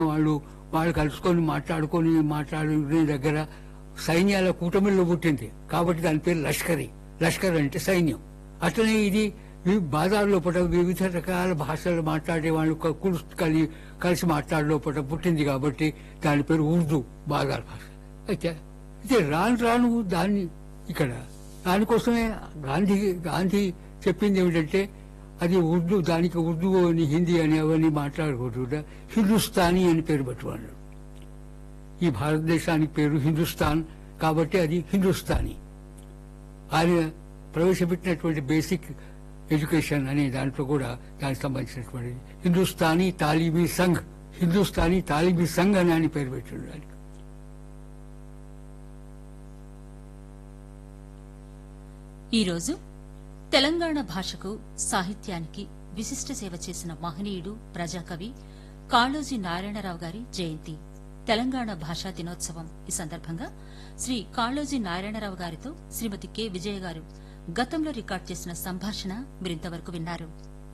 వాళ్ళు వాళ్ళు కలుసుకొని మాట్లాడుకొని మాట్లాడుకునే దగ్గర సైన్యాల కూటమిలో పుట్టింది కాబట్టి దాని పేరు లష్కరీ లష్కర్ అంటే సైన్యం అట్లనే ఇది ఈ బాజార్ లోపల వివిధ రకాల భాషలు మాట్లాడే వాళ్ళు క- కులు- కలి కలిసి మాట్లాడే లోపల పుట్టింది కాబట్టి దాని పేరు ఉర్దూ బాజార్ భాష అయితే అయితే రాను రాను దాన్ని ఇక్కడ దానికోసమే గాంధీ గాంధీ చెప్పింది ఏమిటంటే అది ఉర్దూ దానికి ఉర్దూ అని హిందీ అని అవన్నీ మాట్లాడకూడదు హిందుస్థానీ అని పేరు పెట్టుకున్నాడు ఈ భారతదేశానికి పేరు హిందుస్థాన్ కాబట్టి అది హిందుస్థానీ ఆయన ప్రవేశపెట్టినటువంటి బేసిక్ ఎడ్యుకేషన్ అనే దాంట్లో కూడా దానికి సంబంధించినటువంటి హిందుస్థానీ తాలీబీ సంఘ్ హిందుస్థానీ తాలీబీ సంఘ్ అని ఆయన పేరు పెట్టాడు దానికి ఈరోజు తెలంగాణ భాషకు సాహిత్యానికి విశిష్ట సేవ చేసిన మహనీయుడు ప్రజాకవి కాళోజీ నారాయణరావు గారి జయంతి తెలంగాణ భాషా దినోత్సవం ఈ సందర్భంగా శ్రీ కాళోజీ నారాయణరావు గారితో శ్రీమతి కె విజయ గారు గతంలో రికార్డ్ చేసిన సంభాషణ మీరింతవరకు విన్నారు